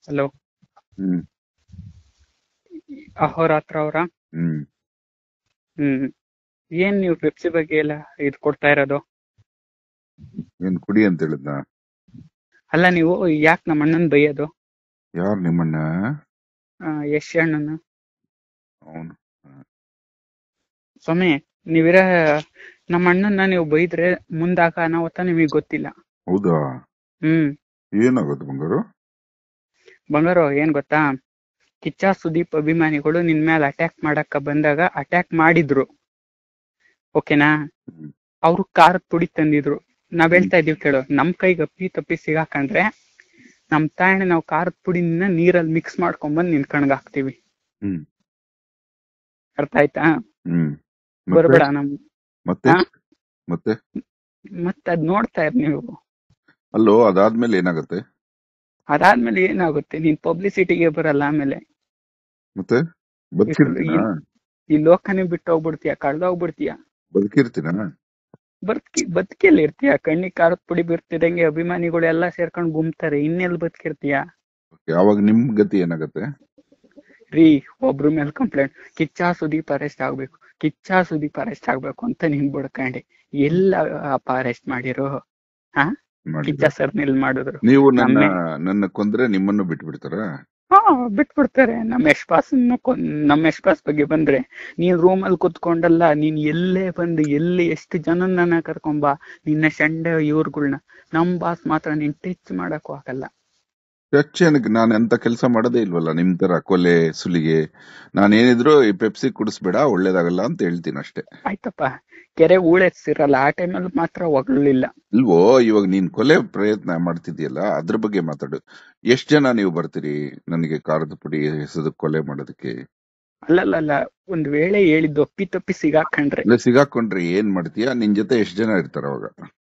Hello ಹ್ಮ್ ಅಹೋರಾತ್ರ ಅವರ ಹ್ಮ್ ಹ್ಮ್ ಏನ್ ನೀವು ಪೆಪ್ಸಿ ಬಗ್ಗೆ ಎಲ್ಲ ಇದು ಕೊಡ್ತಾ ಇರೋದು ಏನ್ ಕುಡಿ ಅಂತ ಹೇಳಿದ್ನ ಅಲ್ಲ ನೀವು ಯಾಕೆ ನಮ್ಮ ಅಣ್ಣನ್ ಬೈಯೋದು ಯಾರ್ ನಿಮ್ಮಣ್ಣ ಆ, ಯಶ್ ಅಣ್ಣನ ಅವನು ಸ್ವಾಮಿ ನೀವಿರ ನಮ್ಮ ಅಣ್ಣನ್ನ ನೀವು ಬೈದ್ರೆ ಮುಂದಾಗ ಅನಾಹುತ ನಿಮಗೆ ಗೊತ್ತಿಲ್ಲ ಹೌದಾ ಹ್ಮ್ ಏನಾಗುತ್ತೆ ಬಂಗಾರು ಬಂಗಾರು ಏನ್ ಗೊತ್ತಾ ಕಿಚ್ಚ ಸುದೀಪ್ ಅಭಿಮಾನಿಗಳು ನಿನ್ ಮೇಲೆ ಅಟ್ಯಾಕ್ ಮಾಡಕ್ಕ ಬಂದಾಗ ಅಟ್ಯಾಕ್ ಮಾಡಿದ್ರು ಓಕೆನಾ ಹ್ಮ್. ಅವ್ರು ಖಾರದ ಪುಡಿ ತಂದಿದ್ರು ನಾವ್ ಹೇಳ್ತಾ ಇದೀವಿ ಕೇಳು ನಮ್ ಕೈಗೆ ಅಪ್ಪಿ ತಪ್ಪಿ ಸಿಗಾಕಂಡ್ರೆ ನಮ್ ತಾಯಣ್ಣ ನಾವು ಖಾರದ ಪುಡಿನ ನೀರಲ್ಲಿ ಮಿಕ್ಸ್ ಮಾಡ್ಕೊಂಡ್ಬಂದ್ ನಿನ್ ಕಣ್ಗ್ ಹಾಕ್ತಿವಿ ಹ್ಮ್ ಅರ್ಥ ಆಯ್ತಾ ಹ್ಮ್ ಮತ್ತೆ? ಬರ್ಬೇಡ ನಮ್ ಮತ್ತೆ ಹಾ? ಮತ್ತೆ ಮತ್ತೆ ಅದ್ ನೋಡ್ತಾ ಇರ್ ನೀವು ಅಲ್ಲೋ ಅದಾದ್ಮೇಲೆ ಏನಾಗತ್ತೆ ಅದಾದ್ಮೇಲೆ ಏನಾಗುತ್ತೆ ನೀನ್ ಪಬ್ಲಿಸಿಟಿಗೆ ಬರಲ್ಲ ಆಮೇಲೆ ಮತ್ತೆ ಬದುಕಿರ್ತೀನ ಈ ಲೋಕನೇ ಬಿಟ್ಟು ಹೋಗ್ಬಿಡ್ತೀಯ ಕಳ್ದೋಗ್ಬಿಡ್ತೀಯ ಬದುಕಿರ್ತೀನ ಬದುಕಿ ಬದುಕಿಯಲ್ಲಿ ಇರ್ತೀಯ ಕಣ್ಣಿಗೆ ಖಾರದ ಪುಡಿ ಬಿರ್ತಿದಂಗೆ ಅಭಿಮಾನಿಗಳು ಎಲ್ಲಾ ಸೇರ್ಕೊಂಡ್ ಗುಮ್ತಾರೆ ಇನ್ನೆಲ್ ಬದುಕಿರ್ತೀಯ ಯಾವಾಗ ನಿಮ್ ಗತಿ ಏನಾಗತ್ತೆ ರೀ ಒಬ್ರ ಮೇಲೆ ಕಂಪ್ಲೇಂಟ್ ಕಿಚ್ಚ ಸುದೀಪ್ ಅರೆಸ್ಟ್ ಆಗ್ಬೇಕು ಕಿಚ್ಚ ಸುದೀಪ್ ಅರೆಸ್ಟ್ ಆಗ್ಬೇಕು ಅಂತ ನೀನ್ ಬಡ್ಕಂಡೆ ಎಲ್ಲ ಅಪ್ಪ ಅರೆಸ್ಟ್ ಮಾಡಿರೋ ಮಾಡಿಲ್ಲ. ಕಿಚ್ಚ ಸರ್ ನಿಲ್ ಮಾಡಿದ್ರು ನೀವು ನನ್ನ ನಮ್ಮೆ- ನನ್ನ ಕೊಂದ್ರೆ ನಿಮ್ಮನ್ನು ಬಿಟ್ಬಿಡ್ತಾರ ಹಾ ಬಿಟ್ಬಿಡ್ತಾರೆ ನಮ್ ಯಶ್ಪಾಸ್ ನಮ್ ಯಶ್ಪಾಸ್ ಬಗ್ಗೆ ಬಂದ್ರೆ ನೀನ್ ರೂಮ್ ಅಲ್ಲಿ ಕುತ್ಕೊಂಡಲ್ಲ ನೀನ್ ಎಲ್ಲೇ ಬಂದು ಎಲ್ಲಿ ಎಷ್ಟು ಜನನ್ನ ಕರ್ಕೊಂಬ ನಿನ್ನ ಶಂಡ ಇವ್ರುಗಳ್ನ ನಮ್ ಬಾಸ್ ಮಾತ್ರ ನೀನ್ ಟಚ್ ಮಾಡಕ್ಕೂ ಆಗಲ್ಲ ಏನಕ್ಕೆ ನಾನು ಎಂತ ಕೆಲಸ ಮಾಡೋದೇ ಇಲ್ವಲ್ಲ ನಿಮ್ ತರ ಕೊಲೆ ಸುಲಿಗೆ ನಾನೇನಿದ್ರು ಈ ಪೆಪ್ಸಿ ಕುಡಿಸ್ಬೇಡ ಒಳ್ಳೇದಾಗಲ್ಲ ಅಂತ ಹೇಳ್ತೀನಿ ಅಷ್ಟೇ ಆಯ್ತಪ್ಪ ಕೆರೆ ಹೂಳೆತ್ಸಿರಲ್ಲ ಆ ಟೈಮಲ್ಲಿ ಮಾತ್ರ ಹೊಗಳಿಲ್ಲ ಇಲ್ವೋ ಇವಾಗ ನೀನ್ ಕೊಲೆ ಪ್ರಯತ್ನ ಮಾಡ್ತಿದ್ಯಲ್ಲ ಅದ್ರ ಬಗ್ಗೆ ಮಾತಾಡು ಎಷ್ಟ್ ಜನ ನೀವು ಬರ್ತೀರಿ ನನಗೆ ಖಾರದ ಪುಡಿ ಹೆಸರು ಕೊಲೆ ಮಾಡೋದಕ್ಕೆ ಅಲ್ಲಲ್ಲ ಒಂದ್ ವೇಳೆ ಹೇಳಿದ್ದು ಒಪ್ಪಿ ತಪ್ಪಿ ಸಿಗಾಕೊಂಡ್ರೆ ಇಲ್ಲ ಸಿಗಾಕೊಂಡ್ರೆ ಏನ್ ಮಾಡ್ತೀಯಾ ನಿನ್ ಜೊತೆ ಎಷ್ಟ್ ಜನ ಇರ್ತಾರ ಅವಾಗ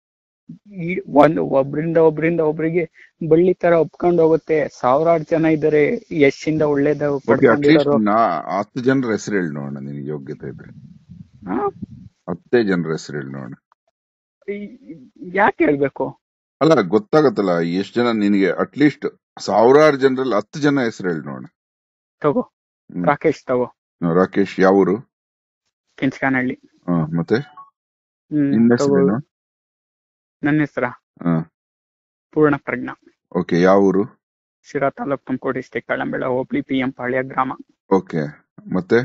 ಈ ಒಂದು ಒಬ್ರಿಂದ ಒಬ್ರಿಂದ ಒಬ್ರಿಗೆ ಬಳ್ಳಿ ತರ ಒಪ್ಕೊಂಡ್ ಹೋಗುತ್ತೆ ಸಾವಿರಾರು ಜನ ಇದಾರೆ ಯಶಿಂದ ಒಳ್ಳೇದ ಓಕೆ ಅಟ್ಲೀಸ್ಟ್ ಪಡ್ಕೊಂಡಿರೋರು ನಾ ಹತ್ತು ಜನರ ಹೆಸರು ಹೇಳಿ ನೋಡೋಣ ನಿನಗೆ ಯೋಗ್ಯತೆ ಇದ್ರೆ ಹಾ? ಹತ್ತೇ ಜನರ ಹೆಸರು ಹೇಳಿ ನೋಡೋಣ ಈ- ಯಾಕೆ ಹೇಳ್ಬೇಕು ಅಲ್ಲ ಗೊತ್ತಾಗತ್ತಲ್ಲ ಎಷ್ಟ್ ಜನ ನಿನಗೆ ಅಟ್ಲೀಸ್ಟ್ ಸಾವಿರಾರು ಜನರಲ್ಲಿ ಹತ್ತು ಜನ ಹೆಸರು ಹೇಳಿ ನೋಡೋಣ ತಗೋ ಹ್ಮ್. ರಾಕೇಶ್ ತಗೋ ರಾಕೇಶ್ ಯಾವೂರು ಕೆಂಚಕಾನಹಳ್ಳಿ ಹಾ ಮತ್ತೆ ಹ್ಮ್ ನಿನ್ನ ತಗೋ ಹೆಸರೇನು ನನ್ನ ಹೆಸರ ಹಾ ಪೂರ್ಣ ಪ್ರಜ್ಞಾ ಓಕೆ ಯಾವೂರು Sira taluk Tumakuru district Kallambella hobli P M Palya ಗ್ರಾಮ ಓಕೆ ಮತ್ತೆ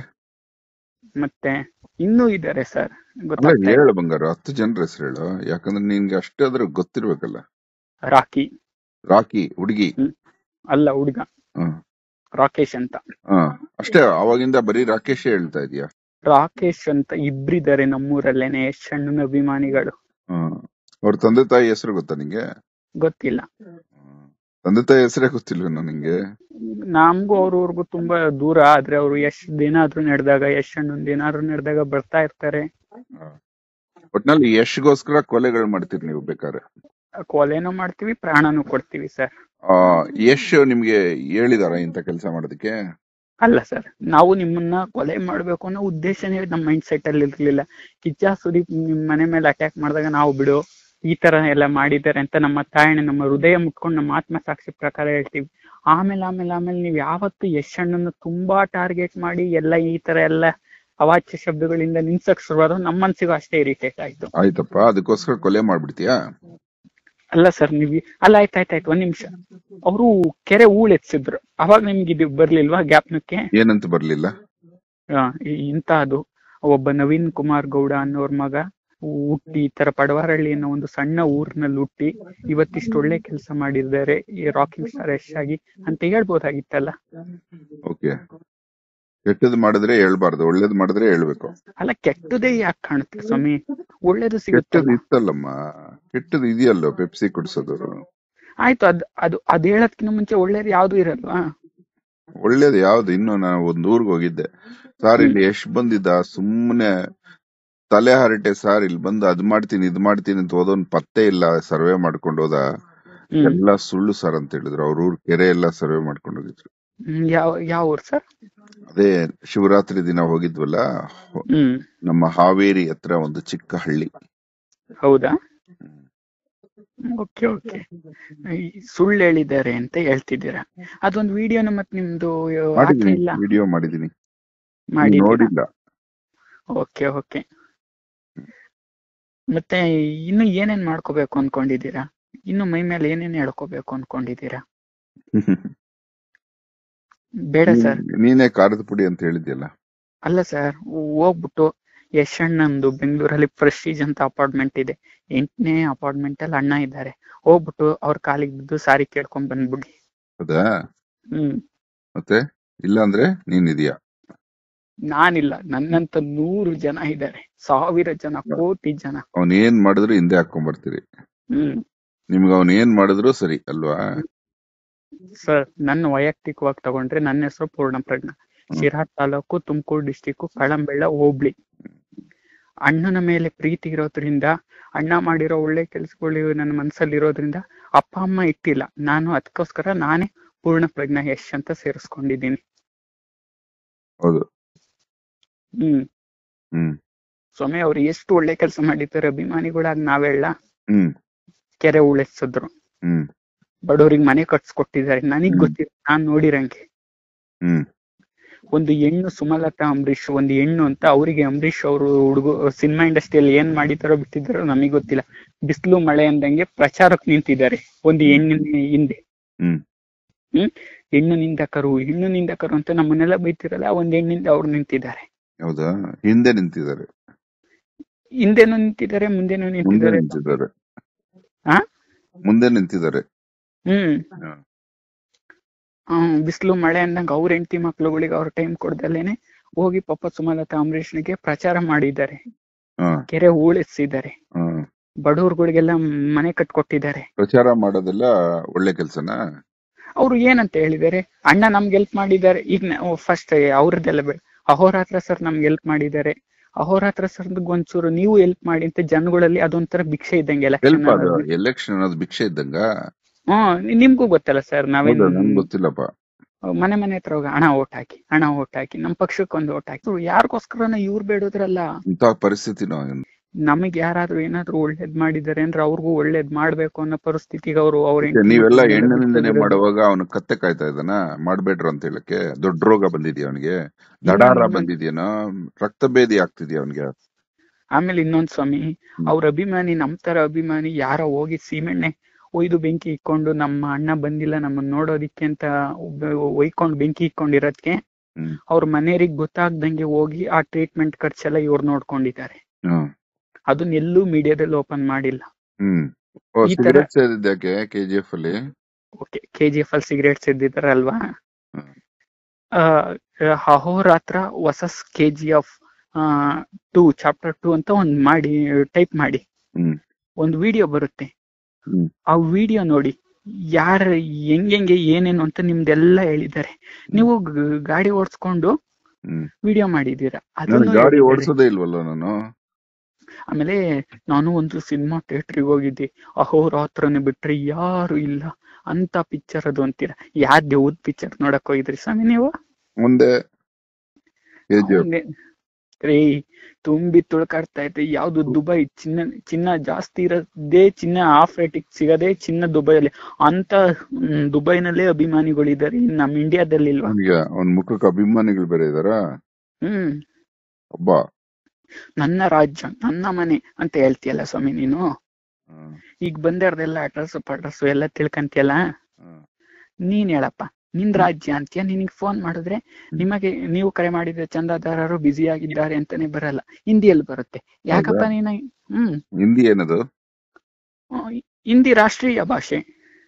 ಮತ್ತೆ ಇನ್ನೂ ಇದಾರೆ ಸರ್ ಅಲ್ಲ ಗೊತ್ತಾಗ್ತಾ ಹೇಳು ಬಂಗಾರ ಹತ್ತು ಜನರ ಹೆಸರು ಹೇಳು ಯಾಕಂದ್ರೆ ನಿನ್ಗೆ ಅಷ್ಟಾದ್ರೂ ಗೊತ್ತಿರ್ಬೇಕಲ್ಲ ರಾಕಿ ರಾಕಿ ಹುಡುಗಿ ಅಲ್ಲ ಹುಡುಗ ಹ್ಮ್ ರಾಕೇಶ್ ಅಂತ ಹಾ ಅಷ್ಟೇ ಅವಾಗಿಂದ ಬರೀ ರಾಕೇಶ್ ಹೇಳ್ತಾ ಇದೀಯ ರಾಕೇಶ್ ಅಂತ ಇಬ್ರಿದ್ದಾರೆ ನಮ್ಮೂರಲ್ಲೇನೆ ಯಶ್ ಅಣ್ಣನ ಅಭಿಮಾನಿಗಳು ಹ್ಮ್ ಅವ್ರ ತಂದೆ ತಾಯಿ ಹೆಸರು ಗೊತ್ತಾ ನಿಂಗೆ ಗೊತ್ತಿಲ್ಲ ಹ್ಮ್. ತಂದೆ ತಾಯಿ ಹೆಸರೇ ಗೊತ್ತಿಲ್ವೇನೋ ನಿಂಗೆ ನಮ್ಗೂ ಅವ್ರವ್ರಿಗೂ ತುಂಬಾ ದೂರ ಆದ್ರೆ ಅವ್ರು ಎಷ್ಟ್ ಏನಾದ್ರು ನಡೆದಾಗ ಯಶ್ ಅಣ್ಣಂದ್ ಏನಾದ್ರು ನಡೆದಾಗ ಬರ್ತಾ ಇರ್ತಾರೆ ಒಟ್ನಲ್ಲಿ ಯಶ್ಗೋಸ್ಕರ ಕೊಲೆಗಳು ಮಾಡ್ತೀರಿ ನೀವು ಬೇಕಾದ್ರೆ ಕೊಲೆನೂ ಮಾಡ್ತೀವಿ ಪ್ರಾಣನೂ ಕೊಡ್ತೀವಿ ಸರ್ ಆ ಯಶ್ ನಿಮ್ಗೆ ಹೇಳಿದಾರ ಇಂತ ಕೆಲಸ ಮಾಡೋದಕ್ಕೆ ಅಲ್ಲ ಸರ್ ನಾವು ನಿಮ್ಮನ್ನ ಕೊಲೆ ಮಾಡ್ಬೇಕು ಅನ್ನೋ ಉದ್ದೇಶನೇ ನಮ್ಮ ಮೈಂಡ್ ಸೆಟ್ ಅಲ್ಲಿ ಇರ್ಲಿಲ್ಲ ಕಿಚ್ಚ ಸುದೀಪ್ ನಿಮ್ ಮನೆ ಮೇಲೆ ಅಟ್ಯಾಕ್ ಮಾಡಿದಾಗ ನಾವು ಬಿಡು ಈ ತರ ಎಲ್ಲ ಮಾಡಿದ್ದಾರೆ ಅಂತ ನಮ್ಮ ತಾಯಣ್ಣ ನಮ್ಮ ಹೃದಯ ಮುಟ್ಕೊಂಡು ನಮ್ಮ ಆತ್ಮಸಾಕ್ಷಿ ಪ್ರಕಾರ ಹೇಳ್ತೀವಿ ಆಮೇಲೆ ಆಮೇಲೆ ಆಮೇಲೆ ನೀವು ಯಾವತ್ತು ಯಶ್ ಅಣ್ಣನ ತುಂಬಾ ಟಾರ್ಗೆಟ್ ಮಾಡಿ ಎಲ್ಲ ಈ ತರ ಎಲ್ಲ ಅವಾಚ್ಯ ಶಬ್ದಗಳಿಂದ ನಿನ್ಸಕ್ ಶುರುವಾದ ನಮ್ಮ ಮನ್ಸಿಗೂ ಅಷ್ಟೇ ಇರಿಟೇಟ್ ಆಯ್ತು ಆಯ್ತಪ್ಪ ಅದಕ್ಕೋಸ್ಕರ ಕೊಲೆ ಮಾಡ್ಬಿಡ್ತೀಯಾ ಅಲ್ಲ ಸರ್ ನೀವು ಅಲ್ಲ ಆಯ್ತು ಆಯ್ತು ಆಯ್ತು ಒಂದ್ ನಿಮಿಷ ಅವರು ಕೆರೆ ಹೂಳೆತ್ಸಿದ್ರು ಅವಾಗ ನಿಮ್ಗೆ ಇದು ಬರ್ಲಿಲ್ವಾ ಜ್ಞಾಪನಕ್ಕೆ ಏನಂತ ಬರ್ಲಿಲ್ಲ ಆ, ಈ- ಇಂತ ಅದು ಒಬ್ಬ ನವೀನ್ ಕುಮಾರ್ ಗೌಡ ಅನ್ನೋರ್ ಮಗ ಹುಟ್ಟಿ ಈ ತರ ಪಡವಾರಳ್ಳಿ ಅನ್ನೋ ಒಂದು ಸಣ್ಣ ಊರಿನಲ್ಲಿ ಹುಟ್ಟಿ ಇವತ್ತಿಷ್ಟು ಒಳ್ಳೆ ಕೆಲಸ ಮಾಡಿದ್ದಾರೆ ಈ ರಾಕಿಂಗ್ ಸ್ಟಾರ್ ಯಶ್ ಆಗಿ ಅಂತ ಹೇಳ್ಬೋದಾಗಿತ್ತಲ್ಲ ಓಕೆ ಕೆಟ್ಟದ್ ಮಾಡಿದ್ರೆ ಹೇಳ್ಬಾರ್ದು ಒಳ್ಳೇದ್ ಮಾಡಿದ್ರೆ ಹೇಳ್ಬೇಕು ಅಲ್ಲ ಕೆಟ್ಟದೇ ಯಾಕೆ ಕಾಣುತ್ತೆ ಸ್ವಾಮಿ ಒಳ್ಳೇದು ಕೆಟ್ಟದ್ ಸಿಗುತ್ತಲ್ಲ ಇತ್ತಲ್ಲಮ್ಮ ಕೆಟ್ಟದ್ ಇದೆಯಲ್ಲೋ ಪೆಪ್ಸಿ ಕುಡಿಸೋದು ಆಯ್ತು ಅದ್ ಅದು ಅದ್ ಹೇಳೋದ್ಕಿಂತ ಮುಂಚೆ ಒಳ್ಳೇದು ಯಾವ್ದು ಇರಲ್ವಾ ಒಳ್ಳೇದು ಯಾವ್ದು ಇನ್ನು ನಾನು ಒಂದ್ ಊರ್ಗ್ ಹೋಗಿದ್ದೆ ಸಾರ್ ಇಲ್ಲಿ ಎಷ್ಟ್ ಬಂದಿದ್ದ ಸುಮ್ಮನೆ ತಲೆ ಹರಟೆ ಸಾರ್ ಇಲ್ಲಿ ಬಂದು ಅದ್ ಮಾಡ್ತೀನಿ ಇದ್ ಮಾಡ್ತೀನಿ ಅಂತ ಹೋದೋನ್ ಪತ್ತೆ ಇಲ್ಲ ಸರ್ವೆ ಮಾಡ್ಕೊಂಡು ಹೋದ ಹ್ಮ್ ಎಲ್ಲ ಸುಳ್ಳು ಸರ್ ಅಂತ ಹೇಳಿದ್ರು ಅವ್ರ ಊರ್ ಕೆರೆ ಎಲ್ಲ ಸರ್ವೆ ಮಾಡ್ಕೊಂಡು ಹೋಗಿದ್ರು ಹ್ಮ್, ಯಾವ ಯಾವ ಊರ್ ಸರ್ ಅದೇ ಶಿವರಾತ್ರಿ ದಿನ ಹೋಗಿದ್ವಲ್ಲ ಹ್ಮ್ ನಮ್ಮ ಹಾವೇರಿ ಹತ್ರ ಒಂದು ಚಿಕ್ಕ ಹಳ್ಳಿ ಹೌದಾ ಓಕೆ ಓಕೆ ಸುಳ್ಳು ಹೇಳಿದ್ದಾರೆ ಅಂತ ಹೇಳ್ತಿದ್ದೀರಾ ಅದೊಂದು ವಿಡಿಯೋನ ಮತ್ತೆ ನಿಮ್ದು ಹಾಕೇ ಮಾಡಿದೀನಿ ಇಲ್ಲ ವಿಡಿಯೋ ಮಾಡಿದೀನಿ ನೀವ್ ಮಾಡಿದ್ದೀರಾ ನೋಡಿಲ್ಲ ಓಕೆ ಓಕೆ ಮತ್ತೆ ಇನ್ನು ಏನೇನ್ ಮಾಡ್ಕೋಬೇಕು ಅನ್ಕೊಂಡಿದ್ದೀರಾ ಇನ್ನು ಮೈ ಮೇಲೆ ಏನೇನ್ ಹೇಳ್ಕೋಬೇಕು ಅನ್ಕೊಂಡಿದ್ದೀರಾ ಬೇಡ ನೀನ್- ಸರ್ ನೀನೇ ಖಾರದ ಪುಡಿ ಅಂತ ಹೇಳಿದ್ಯಲ್ಲ ಅಲ್ಲ ಸರ್ ಹೋಗ್ಬಿಟ್ಟು ಯಶಣ್ಣಂದು ಬೆಂಗಳೂರಲ್ಲಿ ಪ್ರೆಸ್ಟೀಜ್ ಅಂತ ಅಪಾರ್ಟ್ಮೆಂಟ್ ಇದೆ ಎಂಟನೇ ಅಪಾರ್ಟ್ಮೆಂಟ್ ಅಲ್ಲಿ ಅಣ್ಣ ಇದ್ದಾರೆ ಹೋಗ್ಬಿಟ್ಟು ಅವ್ರ ಕಾಲಿಗೆ ಬಿದ್ದು ಸಾರಿ ಕೇಳ್ಕೊಂಡ್ ಬಂದ್ಬಿಡಿ ಹೌದಾ ಹ್ಮ್ ಮತ್ತೆ ಇಲ್ಲ ಅಂದ್ರೆ ನೀನಿದ್ಯಾ ನಾನಿಲ್ಲ ನನ್ನಂತ ನೂರು ಜನ ಇದ್ದಾರೆ ಸಾವಿರ ಜನ ಕೋಟಿ ಜನ ಅವನ್ ಏನ್ ಮಾಡಿದ್ರು ಹಿಂದೆ ಹಾಕೊಂಡ್ ಬರ್ತೀರಿ ಹ್ಮ್ ನಿಮ್ಗೆ ಅವನ್ ಏನ್ ಮಾಡಿದ್ರು ಸರಿ ಅಲ್ವಾ ಸರ್ ನನ್ನ ವೈಯಕ್ತಿಕವಾಗಿ ತಗೊಂಡ್ರೆ ನನ್ನ ಹೆಸರು ಪೂರ್ಣ ಪ್ರಜ್ಞಾ ಶಿರಾ ತಾಲೂಕು ತುಮಕೂರು ಡಿಸ್ಟಿಕ್ ಕಳಂಬೆಳ್ಳ ಹೋಬ್ಳಿ ಅಣ್ಣನ ಮೇಲೆ ಪ್ರೀತಿ ಇರೋದ್ರಿಂದ ಅಣ್ಣ ಮಾಡಿರೋ ಒಳ್ಳೆ ಕೆಲಸಗಳು ನನ್ನ ಮನಸ್ಸಲ್ಲಿ ಇರೋದ್ರಿಂದ ಅಪ್ಪ ಅಮ್ಮ ಇಟ್ಟಿಲ್ಲ ನಾನು ಅದಕ್ಕೋಸ್ಕರ ನಾನೇ ಪೂರ್ಣ ಪ್ರಜ್ಞಾ ಯಶ್ ಅಂತ ಸೇರಿಸ್ಕೊಂಡಿದ್ದೀನಿ ಹೌದು ಹ್ಮ್ ಹ್ಮ್ ಸ್ವಾಮಿ ಅವ್ರು ಎಷ್ಟು ಒಳ್ಳೆ ಕೆಲಸ ಮಾಡಿದ್ದಾರೆ ಅಭಿಮಾನಿಗಳಾಗಿ ನಾವೆಲ್ಲ ಹ್ಮ್ ಕೆರೆ ಉಳಿಸಿದ್ರು ಹ್ಮ್ ಬಡವರಿಗೆ ಮನೆ ಕಟ್ಸ್ಕೊಟ್ಟಿದ್ದಾರೆ ನನಗ್ ಹ್ಮ್. ಗೊತ್ತಿಲ್ಲ ನಾನ್ ನೋಡಿರಂಗೆ ಹ್ಮ್ ಒಂದು ಹೆಣ್ಣು ಸುಮಲತಾ ಅಂಬರೀಶ್ ಒಂದು ಹೆಣ್ಣು ಅಂತ ಅವರಿಗೆ ಅಂಬರೀಶ್ ಅವರು ಹುಡುಗ ಸಿನಿಮಾ ಇಂಡಸ್ಟ್ರಿಯಲ್ಲಿ ಏನ್ ಮಾಡಿದಾರೋ ಬಿಟ್ಟಿದಾರೋ ನಮಗೆ ಗೊತ್ತಿಲ್ಲ ಬಿಸಿಲು ಮಳೆ ಅಂದಂಗೆ ಪ್ರಚಾರಕ್ಕೆ ನಿಂತಿದ್ದಾರೆ ಒಂದು ಹೆಣ್ಣಿನ ಹಿಂದೆ ಹ್ಮ್ ಹ್ಮ್ ಹೆಣ್ಣು ನಿಂದಕರು ಹೆಣ್ಣು ನಿಂದಕರು ಅಂತ ನಮ್ಮನ್ನೆಲ್ಲ ಬೈತಿರಲ್ಲ ಒಂದ್ ಹೆಣ್ಣಿಂದ ಅವ್ರು ನಿಂತಿದ್ದಾರೆ ಹೌದಾ ಹಿಂದೆ ನಿಂತಿದ್ದಾರೆ ಹಿಂದೆನೂ ನಿಂತಿದ್ದಾರೆ ಮುಂದೆನೂ ಮುಂದೆ ನಿಂತಿದ್ದಾರೆ ನಿಂತಿದ್ದಾರೆ ಹಾ ಮುಂದೆ ನಿಂತಿದ್ದಾರೆ ಹ್ಮ್ ಹಾ. ಹ್ಮ್ ಬಿಸಿಲು ಮಳೆ ಅಂದಂಗ ಅವ್ರ ಹೆಂಡತಿ ಮಕ್ಳುಗಳಿಗೆ ಅವ್ರ ಟೈಮ್ ಕೊಡ್ದಲೇನೆ ಹೋಗಿ ಪಾಪ ಸುಮಲತಾ ಅಂಬರೀಷ್ನಿಗೆ ಪ್ರಚಾರ ಮಾಡಿದ್ದಾರೆ ಹಾ ಕೆರೆ ಉಳಿಸಿದ್ದಾರೆ ಹಾ ಬಡವ್ರುಗಳಿಗೆಲ್ಲ ಮನೆ ಕಟ್ಕೊಟ್ಟಿದ್ದಾರೆ ಪ್ರಚಾರ ಮಾಡೋದೆಲ್ಲ ಒಳ್ಳೆ ಕೆಲ್ಸನಾ ಅವ್ರು ಏನಂತ ಹೇಳಿದ್ದಾರೆ ಅಣ್ಣ ನಮ್ಗೆ ಹೆಲ್ಪ್ ಮಾಡಿದ್ದಾರೆ ಈಗ ಫಸ್ಟ್ ಅವ್ರದ್ದೆಲ್ಲ ಬೇಡ ಅಹೋರಾತ್ರ ಸರ್ ನಮ್ಗೆ ಹೆಲ್ಪ್ ಮಾಡಿದ್ದಾರೆ ಅಹೋರಾತ್ರ ಸರ್ ಒಂಚೂರು ನೀವು ಹೆಲ್ಪ್ ಮಾಡಿ ಅಂತ ಜನಗಳಲ್ಲಿ ಅದೊಂಥರ ಭಿಕ್ಷೆ ಇದ್ದಂಗೆ ಎಲೆಕ್ಷನ್ ಹೆಲ್ಪ್ ಅದು ಎಲೆಕ್ಷನ್ ಅನ್ನೋದು ಭಿಕ್ಷೆ ಇದ್ದಂಗ ಹ್ಮ್ ನಿಮ್ಗೂ ಗೊತ್ತಲ್ಲ ಸರ್ ನಾವೇನ್ ಹೌದಾ ನನ್ಗೆ ಗೊತ್ತಿಲ್ಲಪ್ಪ ಮನೆ ಮನೆ ಹತ್ರ ಹೋಗಿ ಹಣ ಓಟ್ ಹಾಕಿ ಹಣ ಓಟ್ ಹಾಕಿ ನಮ್ ಪಕ್ಷಕ್ಕೆ ಒಂದು ಓಟ್ ಹಾಕಿ ಯಾರಿಗೋಸ್ಕರನ ಇವ್ರು ಬೇಡೋದ್ರಲ್ಲ ಇಂತಹ ಪರಿಸ್ಥಿತಿನೂ ನಮಗ್ ಯಾರಾದ್ರೂ ಏನಾದ್ರೂ ಒಳ್ಳೇದ್ ಮಾಡಿದ್ದಾರೆ ಅಂದ್ರೆ ಅವ್ರಿಗೂ ಒಳ್ಳೇದ್ ಮಾಡ್ಬೇಕು ಅನ್ನೋ ಪರಿಸ್ಥಿತಿಗೆ ಅವರು ಅವ್ರ ಮತ್ತೆ ನೀವೆಲ್ಲ ಹೆಣ್ಣಿನಿಂದನೇ ಮಾಡುವಾಗ ಅವನು ಕತ್ತೆ ಕಾಯ್ತಾ ಇದ್ದಾನ ಮಾಡ್ಬೇಡ್ರು ಅಂತ ಹೇಳಕ್ಕೆ ದೊಡ್ಡ ರೋಗ ಬಂದಿದ್ಯಾ ಅವನಿಗೆ ದಡಾರ ಬಂದಿದ್ಯೇನೋ ರಕ್ತಭೇದಿ ಆಗ್ತಿದ್ಯಾ ಅವನಿಗೆ ಆಮೇಲೆ ಇನ್ನೊಂದ್ ಸ್ವಾಮಿ ಅವ್ರ ಅಭಿಮಾನಿ ನಮ್ ತರ ಅಭಿಮಾನಿ ಯಾರೋ ಹೋಗಿ ಸೀಮೆಣ್ಣೆ ಒಯ್ದು ಬೆಂಕಿ ಇಕ್ಕೊಂಡು ನಮ್ಮ ಅಣ್ಣ ಬಂದಿಲ್ಲ ನಮ್ಮನ್ನ ನೋಡೋದಿಕ್ಕೆ ಅಂತ ಒಬ್ಬ- ಒಯ್ಕೊಂಡ್ ಬೆಂಕಿ ಇಕ್ಕೊಂಡಿರೋದಕ್ಕೆ ಹ್ಮ್ ಅವ್ರ ಮನೆಯವ್ರಿಗೆ ಗೊತ್ತಾಗ್ದಂಗೆ ಹೋಗಿ ಆ ಟ್ರೀಟ್ಮೆಂಟ್ ಖರ್ಚೆಲ್ಲ ಇವ್ರು ನೋಡ್ಕೊಂಡಿದ್ದಾರೆ ಹ್ಮ್ ಅದನ್ನ ಎಲ್ಲೂ ಮೀಡಿಯಾದಲ್ಲಿ ಓಪನ್ ಮಾಡಿಲ್ಲ ಹ್ಮ್ ಓ ಈ ತರ- ಸಿಗರೆಟ್ ಸೇದಿದ್ಯಾಕೆ ಕೆಜಿಎಫ್ ಅಲ್ಲಿ ಓಕೆ ಕೆ ಜಿ ಎಫ್ ಅಲ್ಲಿ ಸಿಗರೇಟ್ಸ್ ಇದ್ದಿದ್ದಾರಲ್ವಾ ಹ್ಮ್. ಆ, ಅಹೋರಾತ್ರ versus K G F two chapter two ಅಂತ ಒಂದ್ ಮಾಡಿ ಟೈಪ್ ಮಾಡಿ ಹ್ಮ್ ಒಂದು ವಿಡಿಯೋ ಬರುತ್ತೆ ಹ್ಮ್. ಆ ವಿಡಿಯೋ ನೋಡಿ ಯಾರ ಹೆಂಗೆಂಗೆ ಏನೇನು ಅಂತ ನಿಮ್ದೆಲ್ಲ ಹೇಳಿದ್ದಾರೆ ನೀವು ಗ- ಗಾಡಿ ಓಡಿಸ್ಕೊಂಡು ಹ್ಮ್ ವಿಡಿಯೋ ಮಾಡಿದೀರಾ ನಾನು ಅದನ್ನು ಗಾಡಿ ಹೇಳಿದ್ದಾರೆ. ಓಡಿಸೋದೇ ಇಲ್ವಲ್ಲ ನಾನು ಆಮೇಲೆ ನಾನು ಒಂದು ಸಿನಿಮಾ ಥಿಯೇಟ್ರಿಗೆ ಹೋಗಿದ್ದೆ ಅಹೋರಾತ್ರನೇ ಬಿಟ್ರೆ ಯಾರು ಇಲ್ಲ ಅಂತ ಪಿಕ್ಚರ್ ಅದು ಅಂತೀರ ಯಾ ದೇವ್ದ ಪಿಕ್ಚರ್ ನೋಡಕ್ ಹೋಗಿದ್ರಿ ಸ್ವಾಮಿ ನೀವು ಮುಂದೆ ಕೆಜಿಎಫ್ ಅವ್ನೇ ರೀ ತುಂಬಿ ತುಳ್ಕಾಡ್ತಾ ಐತೆ ಯಾವ್ದು ದುಬೈ ಚಿನ್ನ ಚಿನ್ನ ಜಾಸ್ತಿ ಇರೋದೇ ಚಿನ್ನ ಆಫ್ ರೇಟಿಗೆ ಸಿಗದೆ ಚಿನ್ನ ದುಬೈಯಲ್ಲಿ ಅಂತ ಹ್ಮ್, ದುಬೈನಲ್ಲೇ ಅಭಿಮಾನಿಗಳಿದ್ದಾರೆ ಇನ್ ನಮ್ ಇಂಡಿಯಾದಲ್ಲಿ ಇಲ್ವಾ ಅವನಿಗೆ ಅವನ್ ಮುಖಕ್ಕೆ ಅಭಿಮಾನಿಗಳು ಬೇರೆ ಇದಾರ ಹ್ಮ್ ಒಬ್ಬ ನನ್ನ ರಾಜ್ಯ ನನ್ನ ಮನೆ ಅಂತ ಹೇಳ್ತೀಯಲ್ಲ ಸ್ವಾಮಿ ನೀನು ಹ್ಮ್, ಈಗ ಬಂದಿರೋದೆಲ್ಲ ಅಡ್ರೆಸ್ ಪಡ್ರೆಸ್ ಎಲ್ಲ ತಿಳ್ಕಂತಿಯಲ್ಲ ಹ್ಮ್. ನೀನ್ ಹೇಳಪ್ಪ ನಿನ್ ರಾಜ್ಯ ಅಂತ್ಯ ನಿನಗೆ ಫೋನ್ ಮಾಡಿದ್ರೆ ನಿಮಗೆ ನೀವು ಕರೆ ಮಾಡಿದ ಚಂದಾದಾರರು ಬ್ಯುಸಿ ಆಗಿದ್ದಾರೆ ಅಂತಾನೆ ಬರಲ್ಲ ಹಿಂದಿಯಲ್ಲಿ ಬರುತ್ತೆ ಯಾಕಪ್ಪ ಹೌದಾ? ನೀನು ಹ್ಮ್ ಹಿಂದಿ ಏನದು ಆ, ಹಿಂದಿ ರಾಷ್ಟ್ರೀಯ ಭಾಷೆ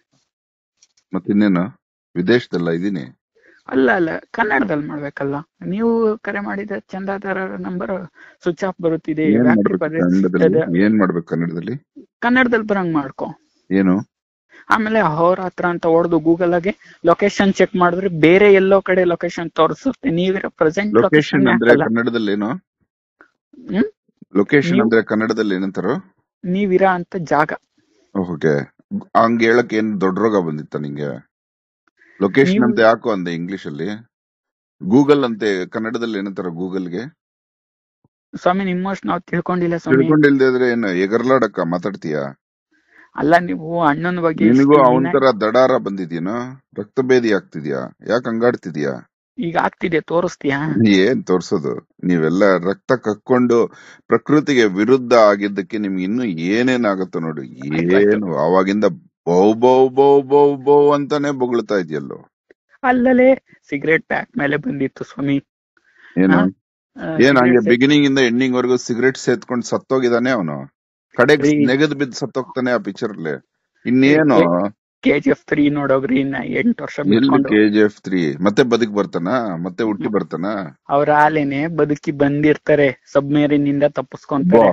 ಮತ್ತಿನ್ನೇನು ವಿದೇಶದಲ್ಲ ಇದೀನಿ ಅಲ್ಲ ಅಲ್ಲ ಕನ್ನಡದಲ್ಲಿ ಮಾಡ್ಬೇಕಲ್ಲ ನೀವು ಕರೆ ಮಾಡಿದ ಚಂದಾದಾರರ ನಂಬರ್ ಸ್ವಿಚ್ ಆಫ್ ಬರುತ್ತಿದೆ ಏನ್ ವ್ಯಾಪ್ತಿ ಮಾಡ್ಬೇಕು ಕನ್ನಡದಲ್ಲಿ ಪ್ರದೇಶದ ಏನ್ ಮಾಡ್ಬೇಕು ಕನ್ನಡದಲ್ಲಿ ಕನ್ನಡದಲ್ಲಿ ಬರಂಗ್ ಮಾಡ್ಕೊ ಏನು ಆಮೇಲೆ ಅಹೋರಾತ್ರ ಅಂತ ಹೊಡೆದು ಗೂಗಲ್ ಆಗಿ ಲೊಕೇಶನ್ ಚೆಕ್ ಮಾಡಿದ್ರೆ ಬೇರೆ ಎಲ್ಲೋ ಕಡೆ ಲೊಕೇಶನ್ ತೋರಿಸುತ್ತೆ ನೀವಿರೋ ಪ್ರೆಸೆಂಟ್ ಲೊಕೇಶನ್ ಲೊಕೇಶನ್ ಅಂದ್ರೆ ಕನ್ನಡದಲ್ಲಿ ಏನು ಹ್ಮ್? ಲೊಕೇಶನ್ ನೀವು- ಅಂದ್ರೆ ಕನ್ನಡದಲ್ಲಿ ಏನಂತಾರೋ ನೀವಿರ ಅಂತ ಜಾಗ ಓಕೆ ಹಂಗ ಹೇಳಕ್ ಏನ್ ದೊಡ್ಡ ರೋಗ ಬಂದಿತ್ತ ನಿಂಗೆ ಲೊಕೇಶನ್ ನೀವು- ಅಂತ ಯಾಕೋ ಅಂದೆ ಇಂಗ್ಲಿಷ್ ಅಲ್ಲಿ ಗೂಗಲ್ ಅಂತೆ ಕನ್ನಡದಲ್ಲಿ ಏನಂತಾರ ಗೂಗಲ್ಗೆ ಸ್ವಾಮಿ ನಿಮ್ಮಷ್ಟು ನಾವು ತಿಳ್ಕೊಂಡಿಲ್ಲ ಸ್ವಾಮಿ ತಿಳ್ಕೊಂಡಿಲ್ದೇ ಇದ್ರೆ ಏನು ಎಗರ್ಲಾಡಕ್ಕ ಮಾತಾಡ್ತೀಯಾ ಅಲ್ಲ ನೀವು ಅಣ್ಣನ ಬಗ್ಗೆ ನಿನಗೂ ಇಷ್ಟು ಅವನ್ ದಿನ ತರ ದಡಾರ ಬಂದಿದ್ಯೇನೋ ರಕ್ತಭೇದಿ ಆಗ್ತಿದ್ಯಾ ಯಾಕೆ ಹಂಗಾಡ್ತಿದ್ಯಾ ಈಗ ಆಗ್ತಿದೆ ತೋರಿಸ್ತೀಯಾ ಏನ್ ತೋರ್ಸೋದು ನೀವೆಲ್ಲ ರಕ್ತ ಕಕ್ಕೊಂಡು ಪ್ರಕೃತಿಗೆ ವಿರುದ್ಧ ಆಗಿದ್ದಕ್ಕೆ ನಿಮ್ಗೆ ಇನ್ನು ಏನೇನಾಗುತ್ತೋ ನೋಡಿ ಆಯ್ತು ಆಯ್ತು ಏನು ಅವಾಗಿಂದ ಬೌ ಬೌ ಬೌ ಬೌ ಬೌ ಅಂತಾನೆ ಬೊಗಳ್ತಾ ಇದೆಯಲ್ಲೋ ಅಲ್ಲಲೇ ಸಿಗರೇಟ್ ಪ್ಯಾಕ್ ಮೇಲೆ ಬಂದಿತ್ತು ಸ್ವಾಮಿ ಏನು ಹಾ ಏನ್ ಹಂಗೆ ಸಿಗರೇಟ್ ಬಿಗಿನಿಂಗ್ ಇಂದ ಎಂಡಿಂಗ್ ವರ್ಗು ಸಿಗರೇಟ್ ಸೇದ್ಕೊಂಡ್ ಸತ್ತೋಗಿದಾನೆ ಅವನು ಕಡೆಗ್ ರೀ ನೆಗದ್ ಬಿದ್ದು ಸತ್ತೋಗ್ತಾನೆ ಆ ಪಿಕ್ಚರ್ ಅಲ್ಲಿ ಇನ್ನೇನು ಕೆ ಜಿ ಎಫ್ ತ್ರೀ ನೋಡೋಗ್ರಿ ಇನ್ನ ಎಂಟು ವರ್ಷ ಎಲ್ಲಿ ಬಿಟ್ಕೊಂಡು ಕೆ ಜಿ ಎಫ್ ತ್ರೀ ಮತ್ತೆ ಬದುಕ್ ಬರ್ತಾನ ಮತ್ತೆ ಹುಟ್ಟಿ ಬರ್ತಾನ ಅವ್ರ ಆಲೇನೆ ಬದುಕಿ ಬಂದಿರ್ತಾರೆ ಸಬ್ಮೇರಿನ್ ಇಂದ ಬಾ ತಪ್ಪಿಸ್ಕೊಂತಾರೆ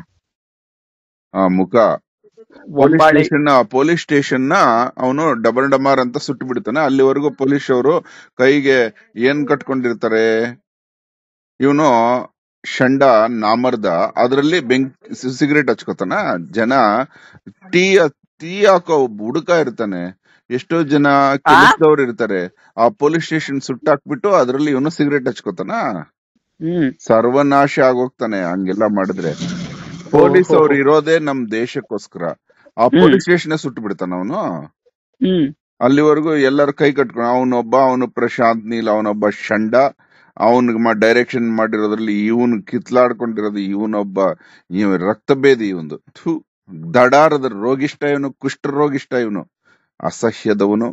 ಆ ಮುಖ ಪೊಲೀಸ್ ಒಂಬಾಳೆ ಸ್ಟೇಷನ್ ಪೊಲೀಸ್ ಸ್ಟೇಷನ್ ನ ಅವನು ಡಬಲ್ ಡಮಾರ್ ಅಂತ ಸುಟ್ಟು ಬಿಡ್ತಾನೆ ಅಲ್ಲಿವರೆಗೂ ಪೊಲೀಸ್ ಅವರು ಕೈಗೆ ಏನ್ ಕಟ್ಕೊಂಡಿರ್ತಾರೆ ಇವನು ಶಂಡ ನಾಮರ್ದ ಅದ್ರಲ್ಲಿ ಬೆಂಕ್ ಸಿಗರೇಟ್ ಹಚ್ಕೋತಾನ ಜನ ಟೀ ಟೀ ಹಾಕೋ ಒಬ್ಬ ಹುಡುಕ ಇರ್ತಾನೆ ಎಷ್ಟೋ ಜನ ಆ ಕೆಲಸದವ್ರು ಇರ್ತಾರೆ ಆ ಪೊಲೀಸ್ ಸ್ಟೇಷನ್ ಸುಟ್ಟಾಕ್ಬಿಟ್ಟು ಅದ್ರಲ್ಲಿ ಇವನು ಸಿಗರೇಟ್ ಹಚ್ಕೋತಾನ ಹ್ಮ್ ಸರ್ವನಾಶ ಆಗೋಗ್ತಾನೆ ಹಂಗೆಲ್ಲ ಮಾಡಿದ್ರೆ ಓ ಪೊಲೀಸ್ ಹೋ ಅವ್ರು ಹೋ ಇರೋದೇ ನಮ್ ದೇಶಕ್ಕೋಸ್ಕರ ಆ ಹ್ಮ್ ಪೊಲೀಸ್ ಸ್ಟೇಷನ್ ಸುಟ್ಟು ಬಿಡ್ತಾನ ಅವನು ಹ್ಮ್ ಅಲ್ಲಿವರೆಗೂ ಎಲ್ಲರೂ ಕೈ ಕಟ್ಕೊಂಡು ಅವನೊಬ್ಬ ಅವನು ಪ್ರಶಾಂತ್ ನೀಲ್ ಅವನೊಬ್ಬ ಶಂಡ ಅವನಿಗೆ ಡೈರೆಕ್ಷನ್ ಮಾಡಿರೋದ್ರಲ್ಲಿ ಇವನು ಕಿತ್ಲಾಡ್ಕೊಂಡಿರೋದು ಇವನೊಬ್ಬ ಇವ ರಕ್ತಭೇದಿ ಇವನು ಥು ದಡಾರದ ರೋಗಿಷ್ಟ ಇವನು ಕುಷ್ಠ ರೋಗಿಷ್ಟ ಇವನು ಅಸಹ್ಯದವನು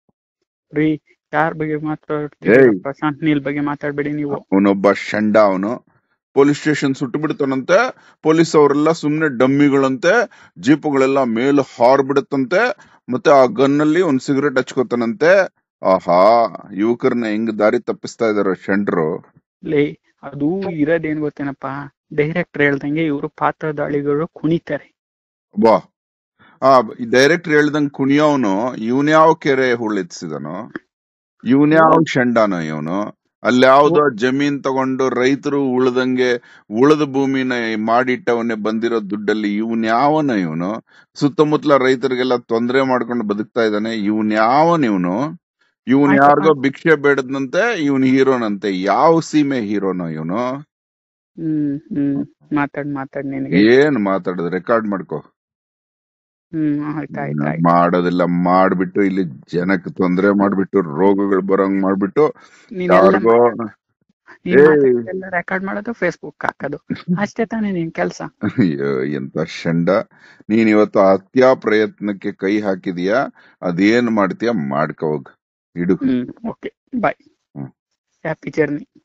ರೀ ಯಾರ ಬಗ್ಗೆ ಮಾತಾಡ್ತಿದ್ದೀರಾ ಏಯ್ ಪ್ರಶಾಂತ್ ನೀಲ್ ಬಗ್ಗೆ ಮಾತಾಡ್ಬೇಡಿ ನೀವು ಅವನೊಬ್ಬ ಶಂಡ ಅವನು ಪೊಲೀಸ್ ಸ್ಟೇಷನ್ ಸುಟ್ಟು ಬಿಡ್ತಾನಂತೆ ಪೊಲೀಸ್ ಅವರೆಲ್ಲ ಸುಮ್ನೆ ಡಮ್ಮಿಗಳಂತೆ ಜೀಪುಗಳೆಲ್ಲ ಮೇಲ್ ಹಾರ್ ಬಿಡುತ್ತಂತೆ ಮತ್ತೆ ಆ ಗನ್ನಲ್ಲಿ ಒಂದ್ ಸಿಗರೇಟ್ ಹಚ್ಕೋತಾನಂತೆ ಆಹಾ ಯುವಕರನ್ನ ಹೆಂಗ್ ದಾರಿ ತಪ್ಪಿಸ್ತಾ ಇದಾರೆ ಶಂಡ್ರು ಲೇ ಅದು ಇರೋದೇನ್ ಗೊತ್ತೇನಪ್ಪ ಡೈರೆಕ್ಟರ್ ಹೇಳ್ದಂಗೆ ಇವರು ಪಾತ್ರಧಾಳಿಗಳು ಕುಣಿತಾರೆ ವಾ ಆ ಡೈರೆಕ್ಟರ್ ಹೇಳ್ದಂಗ್ ಕುಣಿಯೋನು ಇವನ್ಯಾವ ಕೆರೆ ಹುಳ್ಳೆತ್ಸಿದನೋ ಇವನ್ಯಾವ ಶಂಡಾನ ಇವನು ಅಲ್ಲಿ ಯಾವ್ದೋ ಜಮೀನ್ ತಗೊಂಡು ರೈತರು ಉಳ್ದಂಗೆ ಉಳಿದ ಭೂಮಿನ ಮಾಡಿಟ್ಟವನ್ನೇ ಬಂದಿರೋ ದುಡ್ಡಲ್ಲಿ ಇವನ್ ಯಾವನ ಇವನು ಸುತ್ತಮುತ್ತಲ ರೈತರಿಗೆಲ್ಲ ತೊಂದರೆ ಮಾಡ್ಕೊಂಡು ಬದುಕ್ತಾ ಇದ್ದಾನೆ ಇವನ್ ಯಾವನ್ ಇವನು ಇವನ್ ಆಯ್ತಪ್ಪ ಯಾರಿಗೋ ಭಿಕ್ಷೆ ಬೇಡದಂತೆ ಇವನ್ ಹೀರೋನಂತೆ ಯಾವ ಸೀಮೆ ಹೀರೋನ ಇವನು ಹ್ಮ್ ಹ್ಮ್ ಮಾತಾಡ್ ಮಾತಾಡ್ ನಿನಗೆ ಏನ್ ಮಾತಾಡೋದು ರೆಕಾರ್ಡ್ ಮಾಡ್ಕೋ ಹ್ಮ್ ಆಯ್ತು ಆಯ್ತು ಆಯ್ತು ಮಾಡೋದೆಲ್ಲ ಮಾಡ್ಬಿಟ್ಟು ಇಲ್ಲಿ ಜನಕ್ಕೆ ತೊಂದರೆ ಮಾಡ್ಬಿಟ್ಟು ರೋಗಗಳು ಬರೋಂಗ್ ಮಾಡ್ಬಿಟ್ಟು ನೀನೆಲ್ಲ ಯಾರಿಗೋ ನೀನ್ ಏಯ್ ಮಾತಾಡೋದೆಲ್ಲ ರೆಕಾರ್ಡ್ ಮಾಡೋದು ಫೇಸ್ಬುಕ್ ಹಾಕೋದು ಅಷ್ಟೇ ತಾನೇ ನಿನ್ ಕೆಲ್ಸ ಅಯ್ಯೋ ಎಂತ ಶಂಡ ನೀನ್ ಇವತ್ತು ಹತ್ಯಾ ಪ್ರಯತ್ನಕ್ಕೆ ಕೈ ಹಾಕಿದೀಯಾ ಅದೇನ್ ಮಾಡ್ತೀಯ ಮಾಡ್ಕೋ ಹೋಗ್ ಇಡು ಹ್ಮ್ ಓಕೆ ಬಾಯ್ ಹ್ಮ್ ಹ್ಯಾಪಿ ಜರ್ನಿ